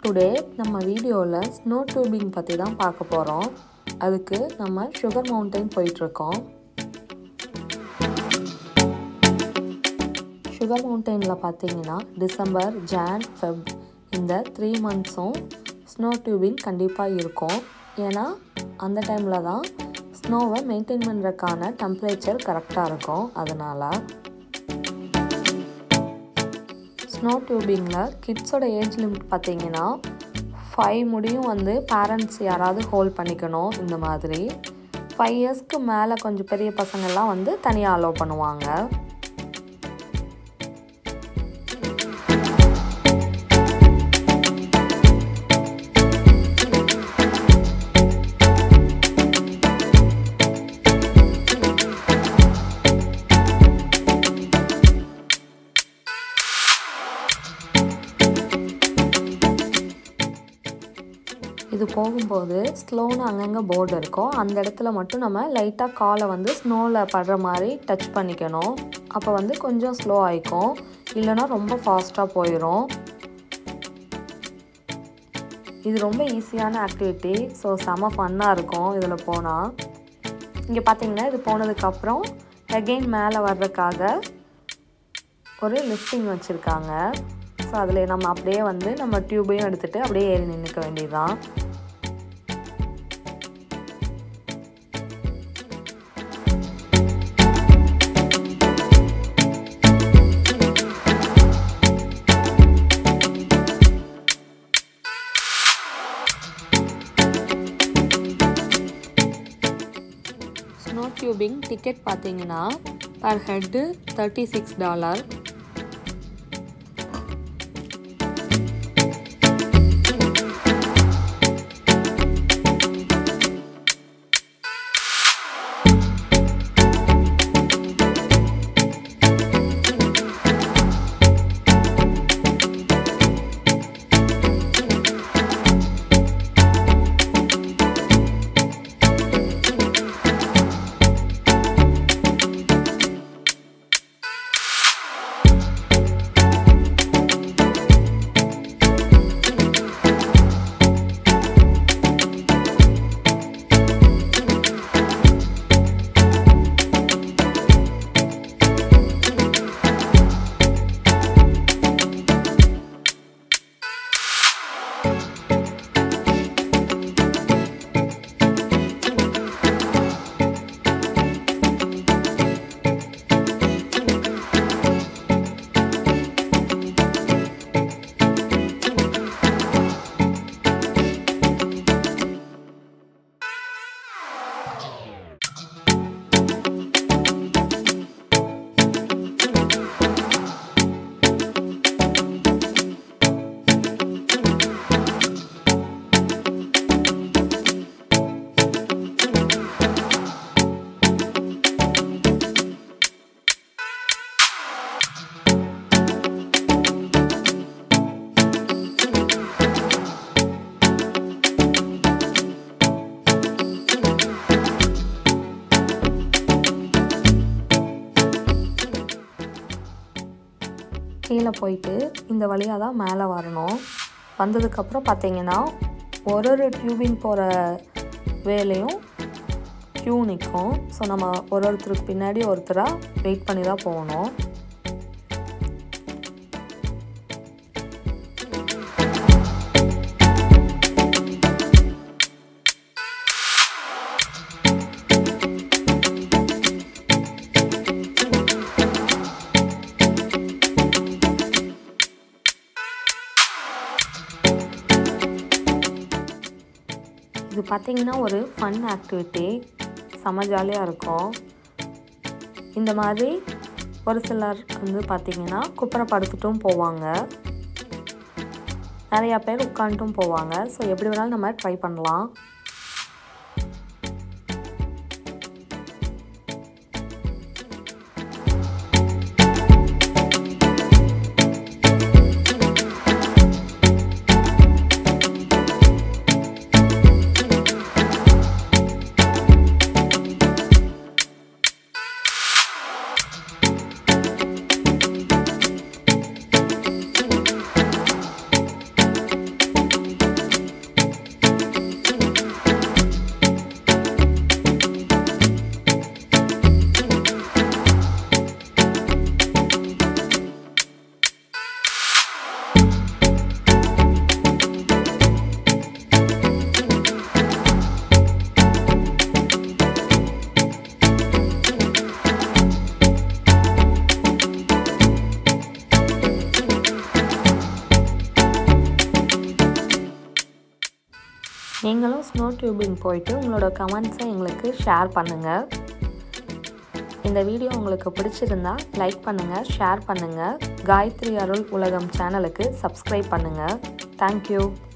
today நம்ம வீடியோவில் snow tubing பற்றி தான் பார்க்க போகிறோம் அதுக்கு நம்ம சுகர் மவுண்டைன் போயிட்டுருக்கோம் சுகர் மவுண்டெயினில் பார்த்தீங்கன்னா டிசம்பர் ஜான் ஃபெப் இந்த த்ரீ மந்த்ஸும் ஸ்னோ டியூபிங் கண்டிப்பாக இருக்கும் ஏன்னா அந்த டைமில் தான் ஸ்னோவை மெயின்டைன் பண்ணுறதுக்கான டெம்ப்ரேச்சர் கரெக்டாக இருக்கும் அதனால் ஸ்னோ டியூபிங்கில் கிட்ஸோட ஏஜ் லிமிட் பார்த்தீங்கன்னா ஃபைவ் முடியும் வந்து பேரண்ட்ஸ் யாராவது ஹோல்ட் பண்ணிக்கணும் இந்த மாதிரி ஃபைவ் இயர்ஸ்க்கு மேலே கொஞ்சம் பெரிய பசங்கள்லாம் வந்து தனியாக அலோவ் பண்ணுவாங்க இது போகும்போது ஸ்லோன்னு அங்கங்கே போர்டு இருக்கும் அந்த இடத்துல மட்டும் நம்ம லைட்டாக காலை வந்து ஸ்னோவில் படுற மாதிரி டச் பண்ணிக்கணும் அப்போ வந்து கொஞ்சம் ஸ்லோ ஆகிக்கும் இல்லைனா ரொம்ப ஃபாஸ்ட்டாக போயிடும் இது ரொம்ப ஈஸியான ஆக்டிவிட்டி ஸோ செம ஃபன்னாக இருக்கும் இதில் போனால் இங்கே பார்த்தீங்கன்னா இது போனதுக்கப்புறம் அகெயின் மேலே வர்றதுக்காக ஒரு லிஃப்டிங் வச்சுருக்காங்க ஸோ அதில் நம்ம அப்படியே வந்து நம்ம டியூபையும் எடுத்துகிட்டு அப்படியே ஏறி நின்றுக்க வேண்டியதுதான் ஸ்னோ டியூபிங் டிக்கெட் பார்த்தீங்கன்னா per head thirty six dollar கீழே போயிட்டு இந்த வழியாக தான் மேலே வரணும் வந்ததுக்கப்புறம் பார்த்தீங்கன்னா ஒரு ஒரு டியூபிங் போகிற வேலையும் க்யூ நிற்கும் ஸோ நம்ம ஒரு ஒருத்தருக்கு பின்னாடி ஒருத்தராக வெயிட் பண்ணி தான் போகணும் இது பார்த்திங்கன்னா ஒரு ஃபன் ஆக்டிவிட்டி செம ஜாலியாக இருக்கும் இந்த மாதிரி ஒரு சிலர் வந்து பார்த்திங்கன்னா குப்பரை படுத்துட்டும் போவாங்க நிறையா பேர் உட்காந்துட்டும் போவாங்க ஸோ எப்படி வேணாலும் நம்ம ட்ரை பண்ணலாம் நீங்களும் ஸ்னோ டியூபிங் போயிட்டு உங்களோட கமெண்ட்ஸை எங்களுக்கு ஷேர் பண்ணுங்கள் இந்த வீடியோ உங்களுக்கு பிடிச்சிருந்தா லைக் பண்ணுங்கள் ஷேர் பண்ணுங்கள் காயத்ரி அருள் உலகம் சேனலுக்கு சப்ஸ்கிரைப் பண்ணுங்கள் தேங்க்யூ